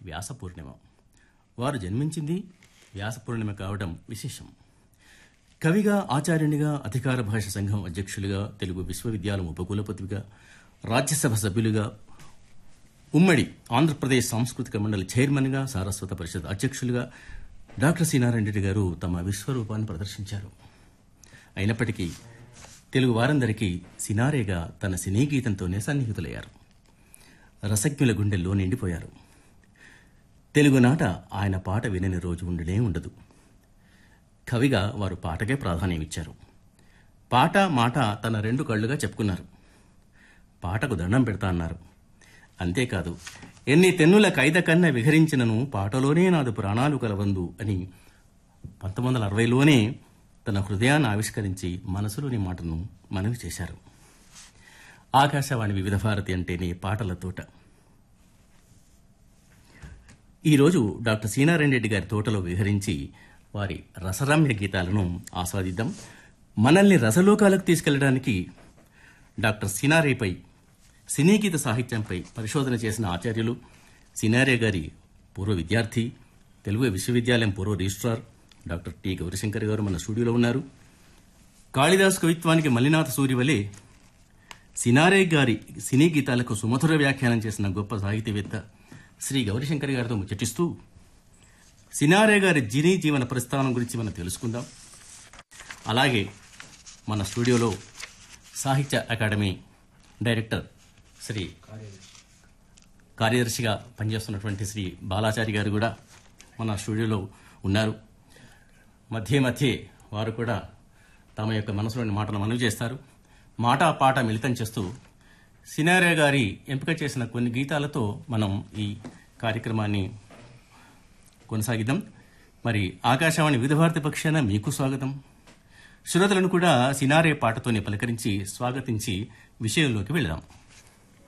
వ్యాస పూర్ణిమ వారు జన్మించింది వ్యాస పూర్ణిమ కావడం విశేషం కవిగా ఆచార్యునిగా అధికార భాష సంఘం అధ్యక్షులుగా తెలుగు విశ్వవిద్యాలయం ఉపకులపతిగా రాజ్యసభ సభ్యులుగా ఉమ్మడి ఆంధ్రప్రదేశ్ సాంస్కృతిక మండలి చైర్మన్గా సారస్వత పరిషత్ అధ్యక్షులుగా డాక్టర్ సి నారాయణ రెడ్డి గారు తమ విశ్వరూపాన్ని ప్రదర్శించారు అయినప్పటికీ తెలుగు వారందరికీ సినారేగా తన సినీ గీతంతోనే సన్నిహితులయ్యారు రసజ్ఞుల గుండెల్లో నిండిపోయారు తెలుగునాట ఆయన పాట వినని రోజు ఉండనే ఉండదు కవిగా వారు పాటకే ప్రాధాన్యం ఇచ్చారు పాట మాట తన రెండు కళ్ళుగా చెప్పుకున్నారు పాటకు దండం పెడతా అన్నారు అంతేకాదు ఎన్ని తెన్నుల కైద కన్న విహరించినను పాటలోనే నాదు ప్రాణాలు కలవందు అని పంతొమ్మిది వందల అరవైలోనే తన హృదయాన్ని ఆవిష్కరించి మనసులోని మాటను మనవి చేశారు ఆకాశవాణి వివిధ భారతి అంటేనే పాటల తోట ఈరోజు డాక్టర్ సీనారాయణ గారి తోటలో విహరించి వారి రసరమ్య గీతాలను ఆస్వాదిద్దాం మనల్ని రసలోకాలకు తీసుకెళ్లడానికి డాక్టర్ సినారేపై సినీ గీత సాహిత్యంపై పరిశోధన చేసిన ఆచార్యులు సినారే గారి పూర్వ విద్యార్థి తెలుగు విశ్వవిద్యాలయం పూర్వ రిజిస్ట్రార్ డాక్టర్ టి గౌరీశంకర్ గారు మన స్టూడియోలో ఉన్నారు కాళిదాస్ కవిత్వానికి మల్లినాథ సూరి వలె సినారే గారి సినీ గీతాలకు సుమధుర వ్యాఖ్యానం చేసిన గొప్ప సాహితీవేత్త శ్రీ గౌరీశంకర్ గారితో ముచ్చటిస్తూ సినారే గారి జినీ జీవన ప్రస్థానం గురించి మనం తెలుసుకుందాం అలాగే మన స్టూడియోలో సాహిత్య అకాడమీ డైరెక్టర్ శ్రీ కార్యదర్శిగా పనిచేస్తున్నటువంటి శ్రీ బాలాచారి గారు కూడా మన స్టూడియోలో ఉన్నారు మధ్య మధ్య వారు కూడా తమ యొక్క మనసులోని మాటను మనవి చేస్తారు మాట పాట మిళితం చేస్తూ సినారే గారి ఎంపిక చేసిన కొన్ని గీతాలతో మనం ఈ కార్యక్రమాన్ని కొనసాగిద్దాం మరి ఆకాశవాణి వివిధ భారతి పక్షాన మీకు స్వాగతం శ్రోతలను కూడా సినారే పాటతోనే పలకరించి స్వాగతించి విషయంలోకి వెళదాం